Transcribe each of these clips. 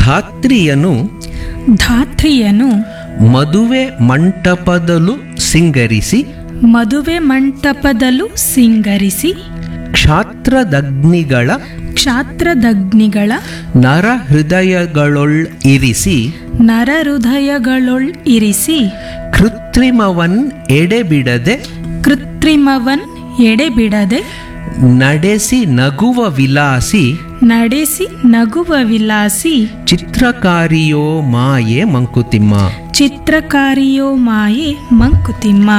ಧಾತ್ರಿಯನು ಧಾತ್ರಿಯನು ಮದುವೆ ಮಂಟಪದಲು ಸಿಂಗರಿಸಿ ಮದುವೆ ಮಂಟಪದಲ್ಲೂ ಸಿಂಗರಿಸಿ ಕ್ಷಾತ್ರದಗ್ನಿಗಳ ಕ್ಷಾತ್ರದಗ್ನಿಗಳ ನರ ಹೃದಯಗಳೊಳ್ ಇರಿಸಿ ನರಹೃದಯಗಳೊಳ್ ಇರಿಸಿ ಕೃತ್ರಿಮವನ್ ಎಡೆಬಿಡದೆ ಕೃತ್ರಿಮವನ್ ಎಡೆಬಿಡದೆ ನಡೆಸಿ ನಗುವ ವಿಲಾಸಿ ನಡೆಸಿ ನಗುವ ವಿಲಾಸಿ ಚಿತ್ರಕಾರಿಯೋ ಮಾಯೆ ಮಂಕುತಿಮ್ಮ ಚಿತ್ರಕಾರಿಯೋ ಮಾಯೆ ಮಂಕುತಿಮ್ಮ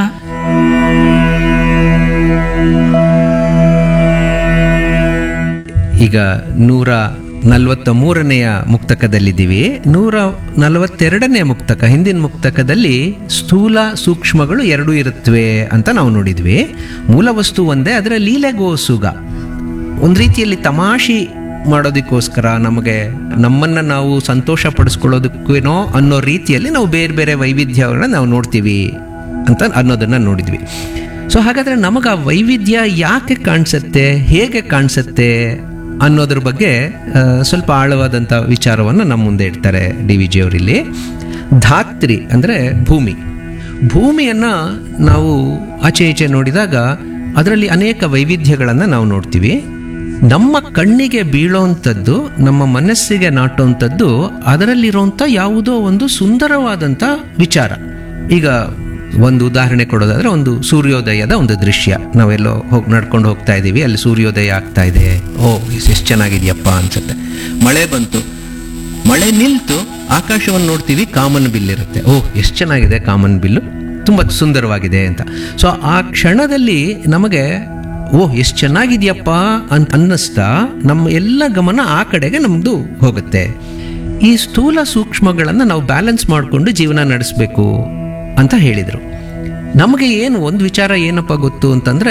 ಈಗ ನೂರ ನಲವತ್ತ ಮೂರನೆಯ ಮುಕ್ತಕದಲ್ಲಿದ್ದೀವಿ ನೂರ ನಲವತ್ತೆರಡನೆಯ ಮುಕ್ತಕ ಹಿಂದಿನ ಮುಕ್ತಕದಲ್ಲಿ ಸ್ಥೂಲ ಸೂಕ್ಷ್ಮಗಳು ಎರಡೂ ಇರುತ್ತವೆ ಅಂತ ನಾವು ನೋಡಿದ್ವಿ ಮೂಲ ವಸ್ತು ಒಂದೇ ಅದರ ಲೀಲೆಗೋಸುಗ ಒಂದು ರೀತಿಯಲ್ಲಿ ತಮಾಷೆ ಮಾಡೋದಕ್ಕೋಸ್ಕರ ನಮಗೆ ನಮ್ಮನ್ನು ನಾವು ಸಂತೋಷ ಪಡಿಸ್ಕೊಳ್ಳೋದಕ್ಕೇನೋ ಅನ್ನೋ ರೀತಿಯಲ್ಲಿ ನಾವು ಬೇರೆ ಬೇರೆ ವೈವಿಧ್ಯಗಳನ್ನ ನಾವು ನೋಡ್ತೀವಿ ಅಂತ ಅನ್ನೋದನ್ನು ನೋಡಿದ್ವಿ ಸೊ ಹಾಗಾದರೆ ನಮಗೆ ಆ ವೈವಿಧ್ಯ ಯಾಕೆ ಕಾಣಿಸುತ್ತೆ ಹೇಗೆ ಕಾಣಿಸುತ್ತೆ ಅನ್ನೋದ್ರ ಬಗ್ಗೆ ಆ, ಸ್ವಲ್ಪ ಆಳವಾದಂಥ ವಿಚಾರವನ್ನು ನಮ್ಮ ಮುಂದೆ ಇಡ್ತಾರೆ ಡಿ ವಿ ಜಿಯವರಿಲ್ಲಿ ಧಾತ್ರಿ ಅಂದರೆ ಭೂಮಿ ಭೂಮಿಯನ್ನು ನಾವು ಆಚೆ ಈಚೆ ನೋಡಿದಾಗ ಅದರಲ್ಲಿ ಅನೇಕ ವೈವಿಧ್ಯಗಳನ್ನು ನಾವು ನೋಡ್ತೀವಿ ನಮ್ಮ ಕಣ್ಣಿಗೆ ಬೀಳೋವಂಥದ್ದು ನಮ್ಮ ಮನಸ್ಸಿಗೆ ನಾಟುವಂಥದ್ದು ಅದರಲ್ಲಿರುವಂಥ ಯಾವುದೋ ಒಂದು ಸುಂದರವಾದಂಥ ವಿಚಾರ ಈಗ ಒಂದು ಉದಾಹರಣೆ ಕೊಡೋದಾದ್ರೆ ಒಂದು ಸೂರ್ಯೋದಯದ ಒಂದು ದೃಶ್ಯ ನಾವೆಲ್ಲೋ ಹೋಗಿ ನಡ್ಕೊಂಡು ಹೋಗ್ತಾ ಇದ್ದೀವಿ ಅಲ್ಲಿ ಸೂರ್ಯೋದಯ ಆಗ್ತಾ ಇದೆ ಓ ಎಷ್ಟು ಚೆನ್ನಾಗಿದೆಯಪ್ಪ ಅನ್ಸುತ್ತೆ ಮಳೆ ಬಂತು ಮಳೆ ನಿಲ್ತು ಆಕಾಶವನ್ನು ನೋಡ್ತೀವಿ ಕಾಮನ್ ಬಿಲ್ ಇರುತ್ತೆ ಓ ಎಷ್ಟು ಚೆನ್ನಾಗಿದೆ ಕಾಮನ್ ಬಿಲ್ಲು ತುಂಬ ಸುಂದರವಾಗಿದೆ ಅಂತ ಸೊ ಆ ಕ್ಷಣದಲ್ಲಿ ನಮಗೆ ಓ ಎಷ್ಟು ಚೆನ್ನಾಗಿದೆಯಪ್ಪ ಅಂತ ಅನ್ನಿಸ್ತಾ ನಮ್ಮ ಎಲ್ಲ ಗಮನ ಆ ಕಡೆಗೆ ನಮ್ಮದು ಹೋಗುತ್ತೆ ಈ ಸ್ಥೂಲ ಸೂಕ್ಷ್ಮಗಳನ್ನು ನಾವು ಬ್ಯಾಲೆನ್ಸ್ ಮಾಡಿಕೊಂಡು ಜೀವನ ನಡೆಸಬೇಕು ಅಂತ ಹೇಳಿದರು ನಮಗೆ ಏನು ಒಂದು ವಿಚಾರ ಏನಪ್ಪ ಗೊತ್ತು ಅಂತಂದರೆ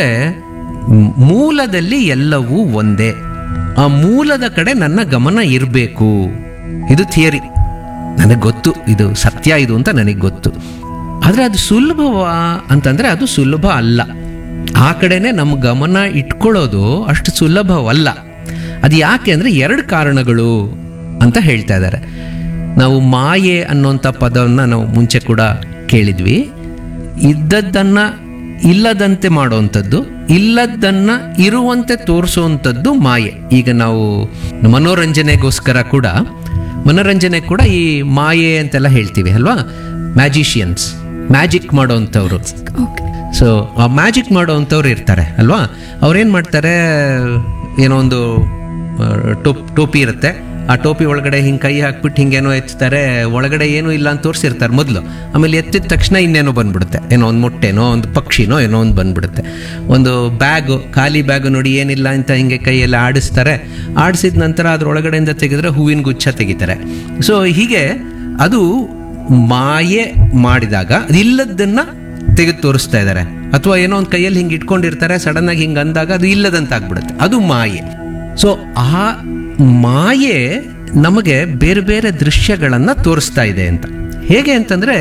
ಮೂಲದಲ್ಲಿ ಎಲ್ಲವೂ ಒಂದೇ ಆ ಮೂಲದ ಕಡೆ ನನ್ನ ಗಮನ ಇರಬೇಕು ಇದು ಥಿಯರಿ ನನಗೆ ಗೊತ್ತು ಇದು ಸತ್ಯ ಇದು ಅಂತ ನನಗೆ ಗೊತ್ತು ಆದರೆ ಅದು ಸುಲಭವಾ ಅಂತಂದರೆ ಅದು ಸುಲಭ ಅಲ್ಲ ಆ ಕಡೆನೇ ನಮ್ಮ ಗಮನ ಇಟ್ಕೊಳ್ಳೋದು ಅಷ್ಟು ಸುಲಭವಲ್ಲ ಅದು ಯಾಕೆ ಅಂದರೆ ಎರಡು ಕಾರಣಗಳು ಅಂತ ಹೇಳ್ತಾ ಇದ್ದಾರೆ ನಾವು ಮಾಯೆ ಅನ್ನೋಂಥ ಪದವನ್ನು ನಾವು ಮುಂಚೆ ಕೂಡ ಕೇಳಿದ್ವಿ ಇದ್ದದ್ದನ್ನು ಇಲ್ಲದಂತೆ ಮಾಡುವಂಥದ್ದು ಇಲ್ಲದ್ದನ್ನು ಇರುವಂತೆ ತೋರಿಸುವಂಥದ್ದು ಮಾಯೆ ಈಗ ನಾವು ಮನೋರಂಜನೆಗೋಸ್ಕರ ಕೂಡ ಮನೋರಂಜನೆ ಕೂಡ ಈ ಮಾಯೆ ಅಂತೆಲ್ಲ ಹೇಳ್ತೀವಿ ಅಲ್ವಾ ಮ್ಯಾಜಿಷಿಯನ್ಸ್ ಮ್ಯಾಜಿಕ್ ಮಾಡೋವಂಥವ್ರು ಓಕೆ ಸೊ ಆ ಮ್ಯಾಜಿಕ್ ಮಾಡೋವಂಥವ್ರು ಇರ್ತಾರೆ ಅಲ್ವಾ ಅವ್ರೇನು ಮಾಡ್ತಾರೆ ಏನೋ ಒಂದು ಆ, ಟೋಪ್ ಟೋಪಿ ಇರುತ್ತೆ ಆ ಟೋಪಿ ಒಳಗಡೆ ಹಿಂಗೆ ಕೈ ಹಾಕ್ಬಿಟ್ಟು ಹಿಂಗೇನೋ ಎತ್ತಾರೆ ಒಳಗಡೆ ಏನೂ ಇಲ್ಲ ಅಂತ ತೋರಿಸಿರ್ತಾರೆ ಮೊದಲು ಆಮೇಲೆ ಎತ್ತಿದ ತಕ್ಷಣ ಇನ್ನೇನೋ ಬಂದ್ಬಿಡುತ್ತೆ ಏನೋ ಒಂದು ಮೊಟ್ಟೆನೋ ಒಂದು ಪಕ್ಷಿನೋ ಏನೋ ಒಂದು ಬಂದ್ಬಿಡುತ್ತೆ ಒಂದು ಬ್ಯಾಗು ಖಾಲಿ ಬ್ಯಾಗು ನೋಡಿ ಏನಿಲ್ಲ ಅಂತ ಹಿಂಗೆ ಕೈಯಲ್ಲಿ ಆಡಿಸ್ತಾರೆ ಆಡಿಸಿದ ನಂತರ ಅದ್ರೊಳಗಡೆಯಿಂದ ತೆಗೆದ್ರೆ ಹೂವಿನ ಗುಚ್ಛ ತೆಗಿತಾರೆ ಸೊ ಹೀಗೆ ಅದು ಮಾಯೆ ಮಾಡಿದಾಗ ಅದಿಲ್ಲದನ್ನ ತೆಗೆದು ತೋರಿಸ್ತಾ ಇದ್ದಾರೆ ಅಥವಾ ಏನೋ ಒಂದು ಕೈಯಲ್ಲಿ ಹಿಂಗೆ ಇಟ್ಕೊಂಡಿರ್ತಾರೆ ಸಡನ್ ಆಗಿ ಹಿಂಗೆ ಅಂದಾಗ ಅದು ಇಲ್ಲದಂತ ಆಗ್ಬಿಡುತ್ತೆ ಅದು ಮಾಯೆ ಸೊ ಆ ಮಾಯೆ ನಮಗೆ ಬೇರೆ ಬೇರೆ ದೃಶ್ಯಗಳನ್ನು ತೋರಿಸ್ತಾ ಇದೆ ಅಂತ ಹೇಗೆ ಅಂತಂದರೆ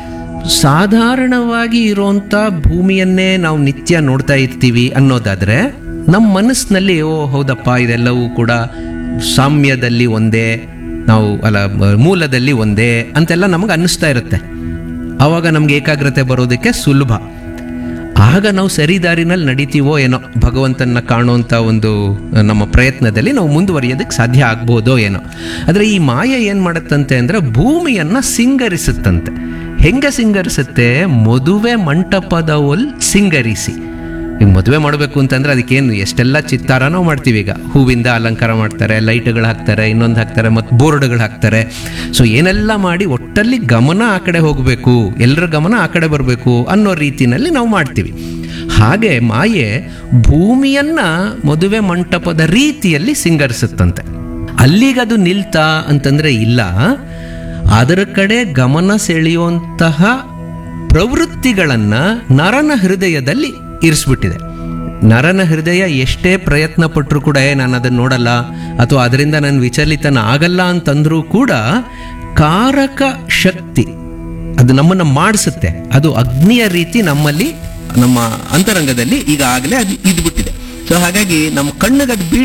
ಸಾಧಾರಣವಾಗಿ ಇರುವಂಥ ಭೂಮಿಯನ್ನೇ ನಾವು ನಿತ್ಯ ನೋಡ್ತಾ ಇರ್ತೀವಿ ಅನ್ನೋದಾದರೆ ನಮ್ಮ ಮನಸ್ಸಿನಲ್ಲಿ ಓ ಹೌದಪ್ಪ ಇದೆಲ್ಲವೂ ಕೂಡ ಸಾಮ್ಯದಲ್ಲಿ ಒಂದೇ ನಾವು ಅಲ್ಲ ಮ- ಮೂಲದಲ್ಲಿ ಒಂದೇ ಅಂತೆಲ್ಲ ನಮಗೆ ಅನ್ನಿಸ್ತಾ ಇರುತ್ತೆ ಆವಾಗ ನಮ್ಗೆ ಏಕಾಗ್ರತೆ ಬರೋದಕ್ಕೆ ಸುಲಭ ಆಗ ನಾವು ಸರಿ ದಾರಿನಲ್ಲಿ ನಡೀತೀವೋ ಏನೋ ಭಗವಂತನ ಕಾಣುವಂಥ ಒಂದು ನಮ್ಮ ಪ್ರಯತ್ನದಲ್ಲಿ ನಾವು ಮುಂದುವರಿಯೋದಕ್ಕೆ ಸಾಧ್ಯ ಆಗ್ಬೋದೋ ಏನೋ ಆದರೆ ಈ ಮಾಯ ಏನು ಮಾಡುತ್ತಂತೆ ಅಂದರೆ ಭೂಮಿಯನ್ನು ಸಿಂಗರಿಸುತ್ತಂತೆ ಹೆಂಗೆ ಸಿಂಗರಿಸುತ್ತೆ ಮದುವೆ ಮಂಟಪದ ಒಲ್ ಸಿಂಗರಿಸಿ ಈಗ ಮದುವೆ ಮಾಡಬೇಕು ಅಂತಂದ್ರೆ ಅದಕ್ಕೇನು ಎಷ್ಟೆಲ್ಲ ಚಿತ್ತಾರನೋ ಮಾಡ್ತೀವಿ ಈಗ ಹೂವಿಂದ ಅಲಂಕಾರ ಮಾಡ್ತಾರೆ ಲೈಟ್ಗಳು ಹಾಕ್ತಾರೆ ಇನ್ನೊಂದು ಹಾಕ್ತಾರೆ ಮತ್ತು ಬೋರ್ಡ್ಗಳು ಹಾಕ್ತಾರೆ ಸೊ ಏನೆಲ್ಲ ಮಾಡಿ ಒಟ್ಟಲ್ಲಿ ಗಮನ ಆ ಕಡೆ ಹೋಗಬೇಕು ಎಲ್ಲರ ಗಮನ ಆ ಕಡೆ ಬರಬೇಕು ಅನ್ನೋ ರೀತಿನಲ್ಲಿ ನಾವು ಮಾಡ್ತೀವಿ ಹಾಗೆ ಮಾಯೆ ಭೂಮಿಯನ್ನ ಮದುವೆ ಮಂಟಪದ ರೀತಿಯಲ್ಲಿ ಸಿಂಗರಿಸುತ್ತಂತೆ ಅಲ್ಲಿಗದು ನಿಲ್ತಾ ಅಂತಂದ್ರೆ ಇಲ್ಲ ಅದರ ಕಡೆ ಗಮನ ಸೆಳೆಯುವಂತಹ ಪ್ರವೃತ್ತಿಗಳನ್ನ ನರನ ಹೃದಯದಲ್ಲಿ ಇರಿಸ್ಬಿಟ್ಟಿದೆ ನರನ ಹೃದಯ ಎಷ್ಟೇ ಪ್ರಯತ್ನ ಪಟ್ಟರು ಕೂಡ ಏ ನಾನು ಅದನ್ನು ನೋಡಲ್ಲ ಅಥವಾ ಅದರಿಂದ ನಾನು ವಿಚಲಿತನ ಆಗಲ್ಲ ಅಂತಂದ್ರೂ ಕೂಡ ಕಾರಕ ಶಕ್ತಿ ಅದು ನಮ್ಮನ್ನು ಮಾಡಿಸುತ್ತೆ ಅದು ಅಗ್ನಿಯ ರೀತಿ ನಮ್ಮಲ್ಲಿ ನಮ್ಮ ಅಂತರಂಗದಲ್ಲಿ ಈಗಾಗಲೇ ಅದು ಇದ್ಬಿಟ್ಟಿದೆ ಸೊ ಹಾಗಾಗಿ ನಮ್ಮ ಕಣ್ಣಿಗೆ ಅದು ಬೀಳ್